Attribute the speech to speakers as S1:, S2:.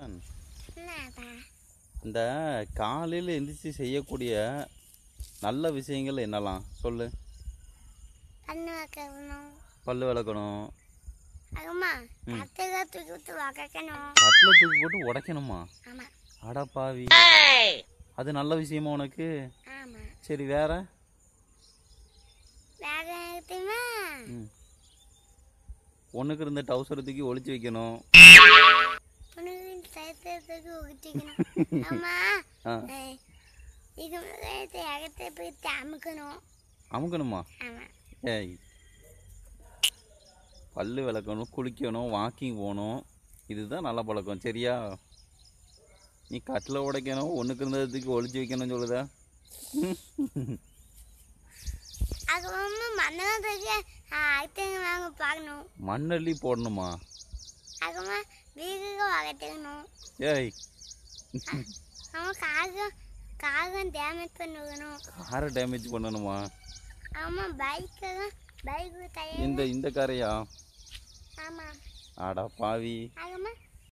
S1: என்னப்பா
S2: இந்த காலையில் எந்திரிச்சு செய்யக்கூடிய நல்ல விஷயங்கள் என்னலாம் சொல்லு
S1: கண்ணு வைக்கணும்
S2: பல்லு விளக்கணும்
S1: அதுமா கத்துக்க தூக்கி விட்டு வைக்கணும்
S2: கட்டில் தூக்கி போட்டு உடைக்கணுமா
S1: ஆமா
S2: அட பாவி அது நல்ல விஷயமா உனக்கு
S1: ஆமா
S2: சரி வேற
S1: வேற எதுவுமா
S2: ம் ஒன்றுக்கு இருந்த டவுசரை தூக்கி ஒளிச்சு வைக்கணும்
S1: உனக்கு சைத்தத்துக்கு ஊற்றிக்கணும் ஆமா
S2: ஆ
S1: ஏய், இது முதல்ல அகத்தை போய் அமுக்கணும்
S2: அமுக்கணுமா
S1: ஆமா
S2: ஏய் பல்லு விளக்கணும் குளிக்கணும் வாக்கிங் போகணும் இதுதான் நல்ல பழக்கம் சரியா நீ கட்டில் உடைக்கணும் ஒன்றுக்கு இருந்ததுக்கு ஒளிச்சு வைக்கணும்னு சொல்லுதா
S1: அது வந்து மன்னத்துக்கு அகத்தைங்க வாங்க பார்க்கணும்
S2: மண்ணள்ளி போடணுமா
S1: அதுமா வீட்டுக்கு வகத்துக்கணும்
S2: ஏய்
S1: அவன் காகம் காகம் டேமேஜ் பண்ணிக்கணும்
S2: காரை டேமேஜ் பண்ணணுமா
S1: ஆமாம் பைக்கெல்லாம் பைக்கு தயார்
S2: இந்த இந்த காரையா
S1: ஆமாம்
S2: அடா பாவி
S1: அதுமா